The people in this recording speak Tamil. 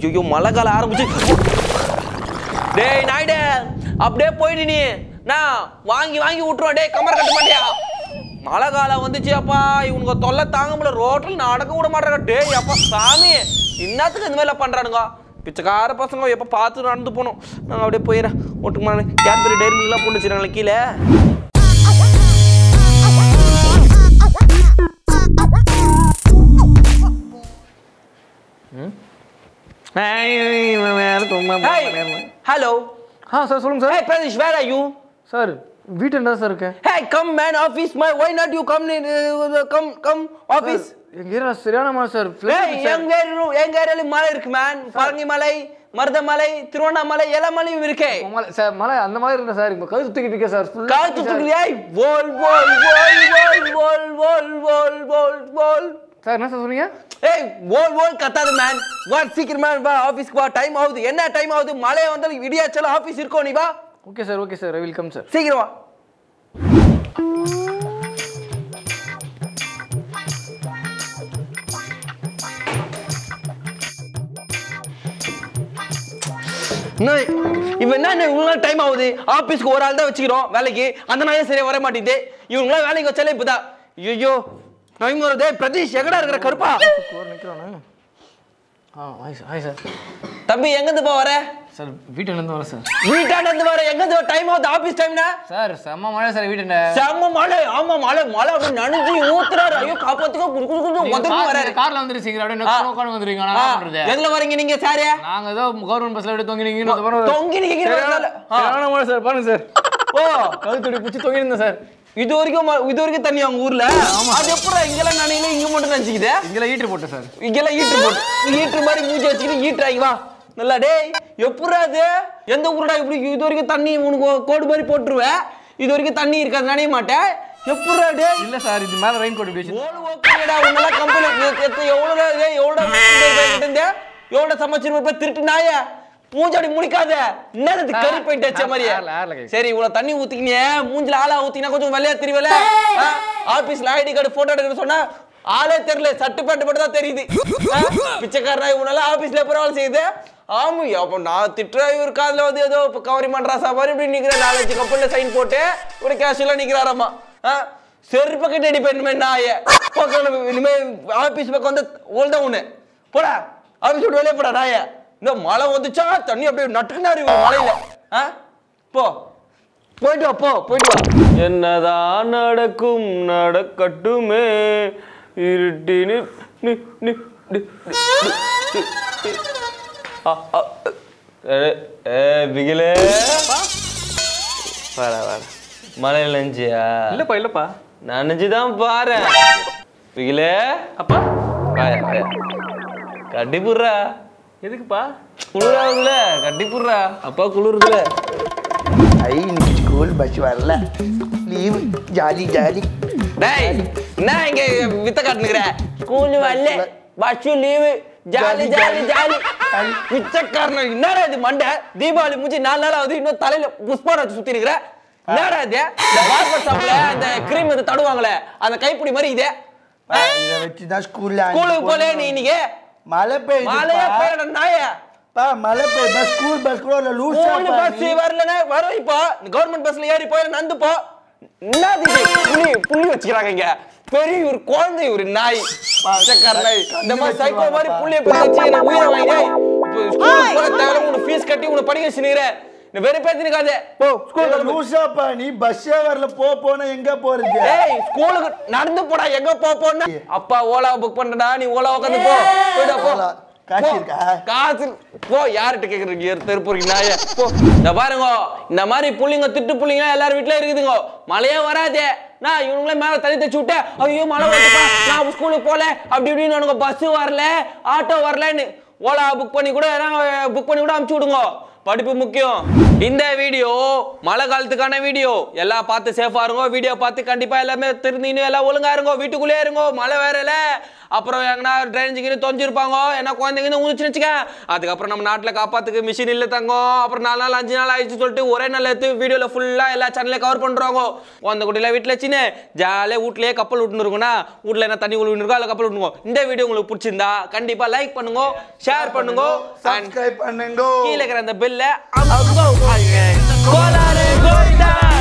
ஐயோ மழை காலம் ஆரம்பிச்சு டேய் நாயுடு அப்படியே போயிடு நீ நான் வாங்கி வாங்கி விட்டுருவேன் டேய் கமர் கட்ட மாட்டியா மழை காலம் வந்துச்சு அப்பா இவனுங்க தொல்லை தாங்க முடியல ரோட்டில் நடக்க விட மாட்டாங்க டேய் அப்பா சாமி என்னத்துக்கு இந்த மாதிரிலாம் பண்றானுங்க பிச்சைக்கார பசங்க எப்போ பார்த்து நடந்து போகணும் நாங்கள் அப்படியே போயிடுறேன் ஒட்டுக்கு கேட்பரி டைரி மில்லாம் போட்டு வச்சுருக்காங்களே கீழே ஹலோ ஆ சார் சொல்லுங்க sir Hey Pradish, where are you? Sir வீட்டில் தான் சார் இருக்கேன் Hey, come man, office. My, why not you come in? Uh, come, come, office. எங்க ஏரியா சரியான மாதிரி சார் Hey, எங்க ஏரியா எங்க ஏரியால மலை இருக்கு மேன் பழனி மலை மருதமலை திருவண்ணாமலை எல்லா மலையும் இருக்கே மலை சார் மலை அந்த மாதிரி இல்லை சார் இப்போ கழுத்து தூக்கிட்டு இருக்கேன் சார் full காத்து துக்குறியா போல் போல் போல் போல் போல் போல் போல் போல் போல் சார் என்ன சார் சொன்னீங்க ஏய் போல் போல் கத்தாது மேன் வா சீக்கிரமா வா ஆபீஸ்க்கு வா டைம் ஆகுது என்ன டைம் ஆகுது மழை வந்தாலும் விடியாச்சல ஆபீஸ் இருக்கோ நீ வா okay sir okay sir welcome sir சீக்கிரம் வா என்ன, இவன் என்ன என்ன இவ்வளோ டைம் ஆகுது ஆபீஸ்க்கு ஒரு ஆள் தான் வச்சுக்கிறோம் வேலைக்கு அந்த நாயே சரியா வர மாட்டேங்குது இவங்களாம் வேலைக்கு வச்சாலே இப்பதான் ஐயோ டைம் வருது பிரதீஷ் எங்கடா இருக்கிற கருப்பா ஒரு நிற்கிறானே ஆ ஆய் சார் ஆய் சார் தம்பி எங்கேருந்து போ வர சார் வீட்டிலேருந்து வரேன் சார் வீட்டாண்ட இருந்து வர எங்கேருந்து டைம் ஆகுது ஆபீஸ் டைம்னா சார் செம்ம மழை சார் வீட்டுண்ட செம்ம மழை ஆமா மழை மழை அப்படி நனைஞ்சு ஊத்துறாரு ஐயோ காப்பாத்துக்க குடு குடு குடு உதவி வராரு கார்ல வந்துருச்சீங்க அப்படியே நெக்ஸ்ட் உட்காந்து வந்துருக்கீங்க நான் என்ன பண்றது எதுல வரீங்க நீங்க சாரே நாங்க ஏதோ கவர்மெண்ட் பஸ்ல அப்படியே தொங்கி நிக்கிறோம் தொங்கி நிக்கிறீங்க சரியான மழை சார் பாருங்க சார் ஓ கழுத்துடி பிடிச்சி தொங்கி இருந்தேன் சார் இது வரைக்கும் ம- இது வரைக்கும் தண்ணி அவங்க ஊர்ல அது எப்பறம் இங்கெல்லாம் நனையில இங்க மட்டும் நினைச்சுக்குது இங்கெல்லாம் ஈட்டு போட்டேன் சார் இங்கெல்லாம் ஈட்டு போட்டு ஈட்டு மாதிரி மூஞ்சி வச்சுக்கிட்டு ஈட்டுறாங்க வா நல்லா டேய் எப்படா அது எந்த ஊருடா இப்படி இது வரைக்கும் தண்ணி உனக்கு கோடு மாதிரி போட்டுருவேன் இது வரைக்கும் தண்ணி இருக்காது நனைய மாட்டேன் எப்படா டேய் இல்ல சார் இது மேல ரெயின் கோட் இப்படி வச்சு ஓடு ஓகேடா உன்னெல்லாம் கம்பெனி எவ்வளோ எவ்வளோ கிட்ட எவ்வளோ சமைச்சிருப்ப திருட்டு நாய மூஞ்சாடி முடிக்காத என்னது கறி போயிட்டு வச்ச மாதிரி ஏர்ல, ஏர்ல கை. சரி இவ்வளவு தண்ணி ஊத்திக்கினே மூஞ்சில ஆளா ஊத்தினா கொஞ்சம் வெள்ளையா தெரியல ஆபீஸ்ல ஐடி கார்டு போட்டோ எடுக்கணும் சொன்னா ஆளே தெரியல சட்டு பேண்ட் மட்டும் தான் தெரியுது ஆ? பிச்சைக்காரனா இவனால ஆபீஸ்ல எப்போ வேலை செய்யுது ஆமா அப்போ நான் திட்டுற இவர் காதுல வந்து ஏதோ இப்போ கவரி மண்றாசா மாதிரி இப்படி நிக்கிறேன் நாலஞ்சு கப்பல்ல சைன் போட்டு ஒரு கேஷுவலா நிக்கிறாராமா ஆ? செருப்பு கட்டி அடி பண்ணுமே நாய பக்கம் இனிமே ஆபீஸ் பக்கம் வந்து ஓல்தான் உன்னு போடா ஆபீஸ் விட்டு வெளியே போடா நாய இந்த மழை வந்துச்சா தண்ணி அப்படியே நட்டுனாரு இவர் மழையில ஆ போ போயிட்டு வா போ போயிட்டு வா என்னதான் நடக்கும் நடக்கட்டுமே இருட்டினு நி நி நி நி- நி- ஆ, ஆ, ஏ, ஏ பிகிலே வர வர மழையில் நஞ்சியா இல்லப்பா இல்லப்பா நனைஞ்சுதான் பாரு பிகிலே அப்பா வாயா வாயா கட்டி புடுறா எதுக்குப்பா குளிராகுதுல கட்டி புடுறா அப்பா குளிருதுல ஐ இன்னைக்கு ஸ்கூல் பஸ் வரல லீவு ஜாலி ஜாலி டேய் என்ன இங்க வித்த காட்டுனுக்குற ஸ்கூல் வரல bus leave jolly jolly jolly பிச்சைக்காரன் என்னடா இது மண்டை தீபாவளி முடிஞ்சு நாலு நாள் ஆகுது இன்னும் தலையில புஷ்பாரம் வச்சு சுத்தி இருக்கிற என்னடா இது இந்த பார்பர் ஷாப்ல அந்த கிரீம் வந்து தடுவாங்களே அந்த கைப்பிடி மாதிரி இதே இதை வச்சு தான் ஸ்கூல்ல ஸ்கூலுக்கு போல நீ இன்னைக்கு மழை மழையா பெய்யுது போயிட நாய மழை பெய்யுது ஸ்கூல் பஸ் கூட இல்ல லூசா ஸ்கூல் பஸ் வரலனா வர இப்போ கவர்மெண்ட் பஸ்ல ஏறி போய் நடந்து போ என்னது இது புள்ளி புள்ளி வச்சுக்கிறாங்க இங்க பெரிய ஒரு குழந்தை ஒரு நாய் பச்சைக்கார நாய் இந்த மாதிரி சைக்கோ மாதிரி புள்ளிய போய் வச்சு என்ன உயிரை வாங்கி இப்போ ஸ்கூலுக்கு போல தேவை உனக்கு ஃபீஸ் கட்டி உனக்கு படிக்க வச்சுக்கிறேன் இந்த வெறும் பேத்தினுக்காது போ ஸ்கூல் லூசாப்பா நீ பஸ்ஸே வரல போ போனா எங்க போறது ஏய் ஸ்கூலுக்கு நடந்து போடா எங்க போ போன்னா அப்பா ஓலா புக் பண்றடா நீ ஓலா உட்காந்து போ போய்டா போ ஓலா. காசு போ. இருக்கா? காசு போ யார்கிட்ட கேக்குறீங்க தெருப்பூருக்கு நாய போ இந்த பாருங்க இந்த மாதிரி புள்ளிங்க திட்டு புள்ளிங்க எல்லாரும் வீட்ல இருக்குதுங்க மழையே வராதே நான் இவனுங்களே மேல தள்ளி தச்சு விட்டேன் ஐயோ மழை வருதுப்பா நான் ஸ்கூலுக்கு போல அப்படி இப்படின்னு உனக்கு பஸ் வரல ஆட்டோ வரலன்னு ஓலா புக் பண்ணி கூட புக் பண்ணி கூட அமுச்சு விடுங்க படிப்பு முக்கியம் இந்த வீடியோ மழை காலத்துக்கான வீடியோ எல்லாம் பார்த்து சேஃபா இருங்கோ வீடியோ பார்த்து கண்டிப்பா எல்லாமே திருந்தின்னு எல்லாம் ஒழுங்கா இருங்கோ வீட்டுக்குள்ளே இருங்கோ மழை வேறல அப்புறம் எங்கன்னா ட்ரைனேஜ் கிட்ட தொஞ்சிருப்பாங்க ஏன்னா குழந்தைங்க ஊந்துச்சுன்னு வச்சுக்க அதுக்கப்புறம் நம்ம நாட்டில் காப்பாத்துக்கு மிஷின் இல்லை தங்கம் அப்புறம் நாலு நாள் அஞ்சு நாள் ஆயிடுச்சு சொல்லிட்டு ஒரே நாள் எடுத்து வீடியோவில் ஃபுல்லாக எல்லா சேனலையும் கவர் பண்ணுறாங்க குழந்தை குட்டியில் வீட்டில் வச்சுன்னு ஜாலியாக வீட்லயே கப்பல் விட்டுன்னு இருக்கும்னா வீட்டில் என்ன தண்ணி விழுந்து இருக்கோ அதில் கப்பல் விட்டுங்க இந்த வீடியோ உங்களுக்கு பிடிச்சிருந்தா கண்டிப்பாக லைக் பண்ணுங்க ஷேர் பண்ணுங்க and சப்ஸ்கிரைப் பண்ணுங்க கீழே இருக்கிற அந்த பெல்ல கோலாரே கோவிந்தா